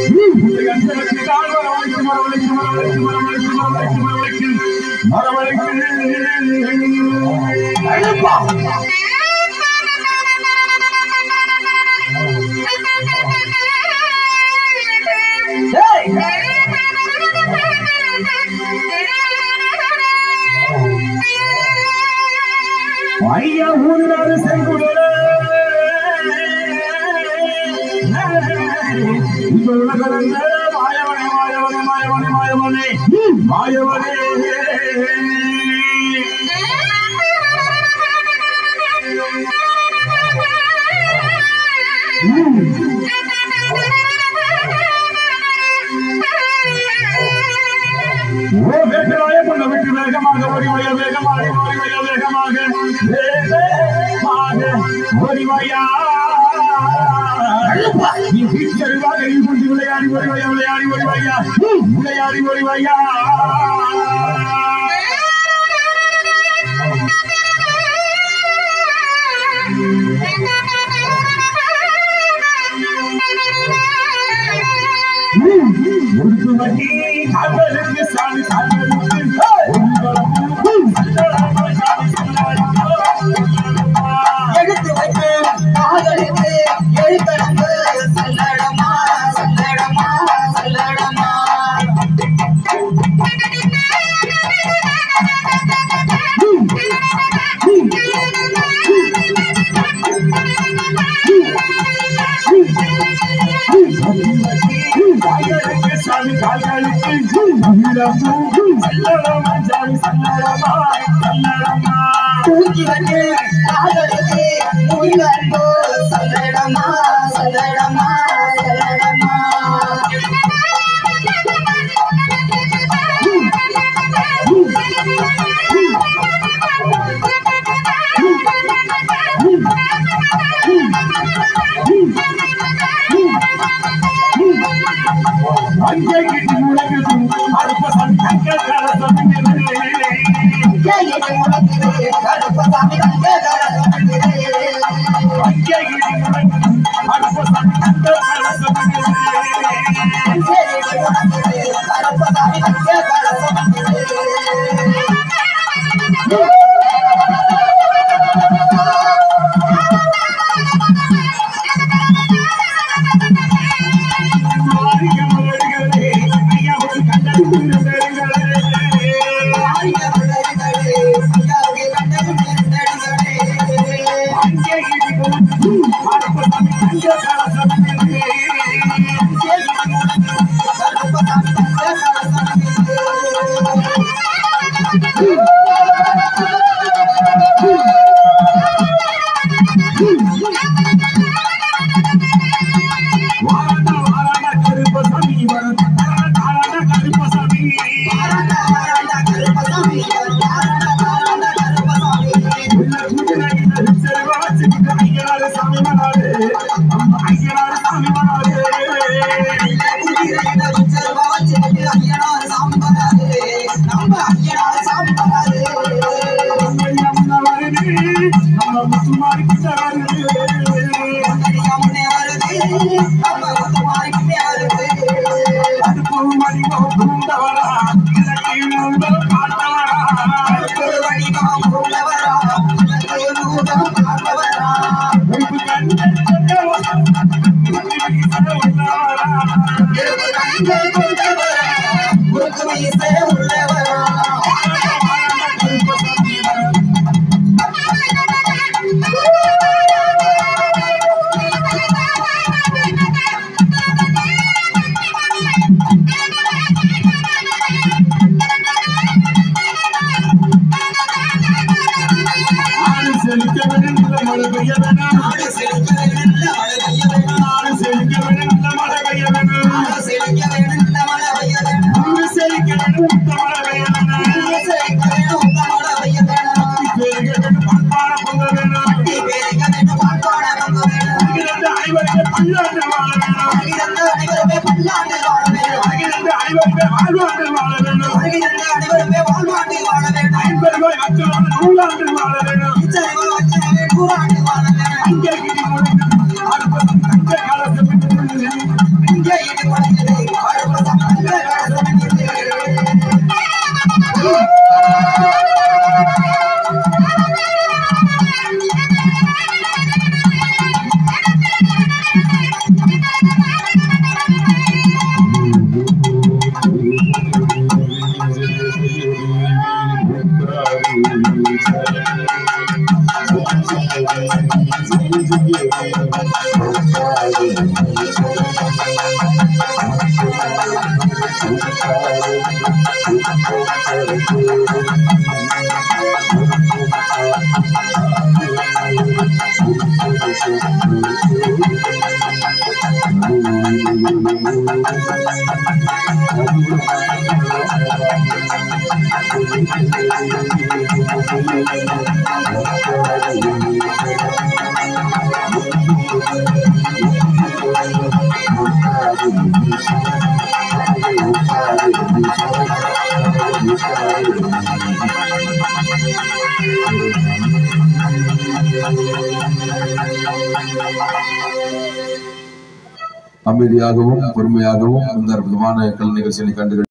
ஐயா ஊரினாரு செங்குடல மாயவனே மாயவனே மாயவனே மாயவனே மாயவனே ஓ வேகமாய கொண்ட விட்டு வேகமாக ஓடிவய வேகமாக ஓடிவய வேகமாக வேகமாக ஓடிவயா நீ வீச்சருவாக நீ கொண்டு விளையாடி ஓடிவயா விளையாடி ஓடிவயா விளையாடி ஓடிவயா உடுத்து வண்டி காதலுக்கு சாமி காதலுக்கு உங்களுக்கு சல்லடமா சாமி சல்லடமா எடுத்து வைத்து காதலித்து எழுத்தடங்கு சல்லடமா சல்லடமா சல்லடமா காதலுக்கு சாமி காதலுக்கு மகிழமு சல்லடமா சாமி சல்லடமா சல்லடமா தூக்கி வந்து காதலித்து முயலோ சல்லடமா சல்லடமா சல்லடமா அங்கே கிட்டி முழங்குது அடுப்ப சங்க கால சமைக்கிறது ஏகிடு முழங்குது கருப்பசாமி கங்கே தரங்குது அங்கே கிட்டி முழங்குது அடுப்ப சங்க கால சமைக்கிறது ஏகிடு முழங்குது கருப்பசாமி கங்கே தரங்குது அங்கே அமைதியாகவும் பொறுமையாகவும் இந்த அற்புதமான கல் நிகழ்ச்சியை கண்டு